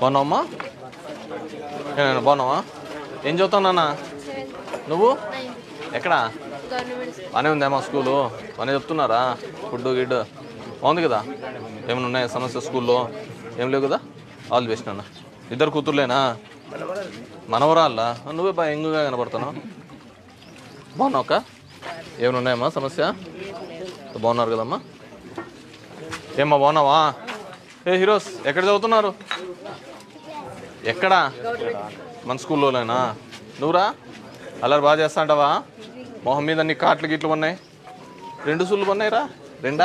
బాగున్నావమ్మా ఏనాయనా బాగున్నావా ఏం చదువుతావు నువ్వు ఎక్కడా గవర్నమెంట్ బాగానే ఉందేమా స్కూలు బాగానే చెప్తున్నారా ఫుడ్ గిడ్ బాగుంది కదా ఏమైనా ఉన్నాయా సమస్య స్కూల్లో ఏం లేవు కదా ఆల్ బెస్ట్ అన్న ఇద్దరు కూతుర్లేనా మనవరాళ్ళ నువ్వే బాగా ఎంగుగా కనపడుతున్నావు బాగున్నావు అక్క ఏమైనా ఉన్నాయమ్మా సమస్య బాగున్నారు కదమ్మా ఏమ్మా బాగున్నావా ఏ హీరోస్ ఎక్కడ చదువుతున్నారు ఎక్కడా మన స్కూల్లోనేనా నువ్వురా అల్లరి బాగా చేస్తా అంటావా మొహం మీద అన్ని కాట్లు గిట్లు ఉన్నాయి రెండు సుళ్ళు ఉన్నాయిరా రెండా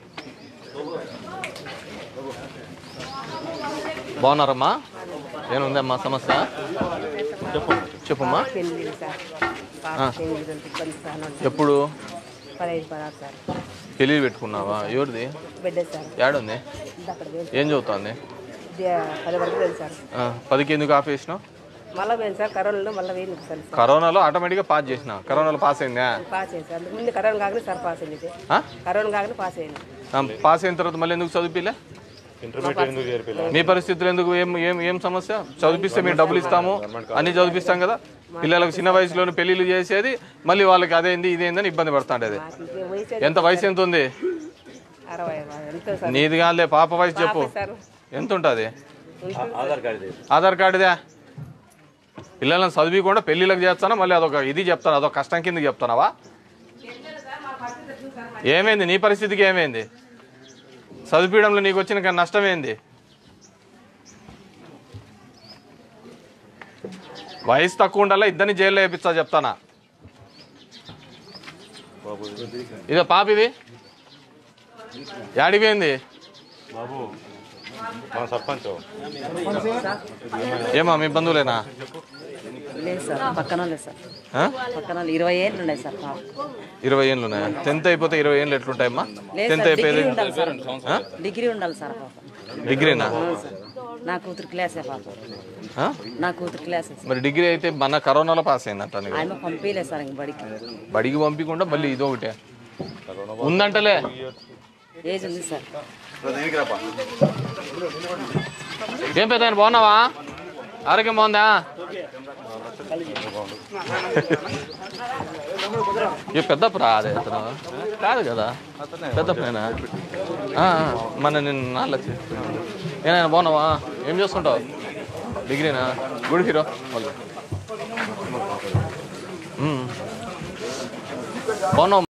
బాగున్నారమ్మా ఏముందమ్మా సమస్య చెప్పమ్మా పెళ్ళి సార్ పాప పెళ్ళి ఇబ్బంది సార్ నాకు ఎప్పుడు పదహైదు పదహారు సార్ పెళ్ళి పెట్టుకున్నావా ఎవరిది బిడ్డ సార్ ఏడుంది ఇది అక్కడ పోయింది ఏం చదువుతోంది ఇది పది వరకు పోయింది సార్ ఆ, పదికి ఎందుకు ఆపేసినావు మళ్ళీ పోయింది సార్ కరోనాలో మళ్ళీ పోయింది సార్ సార్ కరోనాలో ఆటోమేటిక్గా పాస్ చేసిన కరోనాలో పాస్ అయిందా పాస్ అయింది సార్ ముందు కరోనా కాకనే సార్ పాస్ అయింది ఇది. ఆ? కరోనా కాకనే పాస్ అయింది ఆ, పాస్ అయిన తర్వాత మళ్ళీ ఎందుకు చదివిపిలే మీ పరిస్థితులు ఎందుకు ఏం ఏం ఏం సమస్య చదివిస్తే మేము డబ్బులు ఇస్తాము అన్ని చదివిస్తాం కదా పిల్లలకు చిన్న వయసులోనే పెళ్లిళ్ళు చేసేది మళ్ళీ వాళ్ళకి అదేంది ఇదేందని ఇబ్బంది పడుతుండేది నాకు ఇంకే వయసు ఎంత వయసు ఎంత ఉంది అరవై ఎంత సార్ నీది కాదులే పాప వయసు చెప్పు సార్ ఎంత ఉంటుంది ఉంటుంది ఆధార్ కార్డుదే పిల్లలను చదివికుండా పెళ్ళిళ్ళకి చేస్తానా మళ్ళీ అదొక ఇది చెప్తాను అదొక కష్టం కింద చెప్తానావా ఏమైంది నీ పరిస్థితికి ఏమైంది చదివించడంలో నీకు వచ్చిన నష్టం ఏంది వయసు తక్కువ ఉండాలా ఇద్దరిని జైల్లో వేయించా చెప్తానా ఇదో పాప ఇది యాడిపోయింది బాబు మన సర్పంచ్ ఏమా మీ బంధువులేనా లేదు సార్ పక్కన లేదు సార్ ఆ? పక్కన ఇరవై ఏళ్ళు ఉన్నాయి సార్ పాప ఇరవై ఏళ్ళు ఉన్నాయా టెన్త్ అయిపోతే ఇరవై ఏళ్ళు ఎట్లుంటాయమ్మా లేదు టెన్త్ సార్ అయిపోయేది డిగ్రీ ఉండాలి సార్ ఆ? డిగ్రీ ఉండాలి సార్ పాప డిగ్రీనా అవును సార్ నా కూతురు క్లాసే పాప ఆ? నా కూతురు క్లాసే సార్ మరి డిగ్రీ అయితే మన కరోనాలో పాస్ అయిందంట నీకు. ఆమె పంపించలేదు సార్ ఇంక బడికి బడికి పంపించకుండా మళ్ళీ ఇది ఒకటే ఉందంటలే ఏజ్ ఉంది సార్ ఏం పెద్ద ఆయన బాగున్నావా ఆరోగ్యం బాగుందా ఏ పెద్ద ప్రా అదే అతను కాదు కదా పెద్ద ప్రేనా మన నేను నాన్న ఏనాయన బాగున్నావా ఏం చేస్తుంటావు డిగ్రీనా గుడ్ హీరో వాళ్ళు బాగున్నావు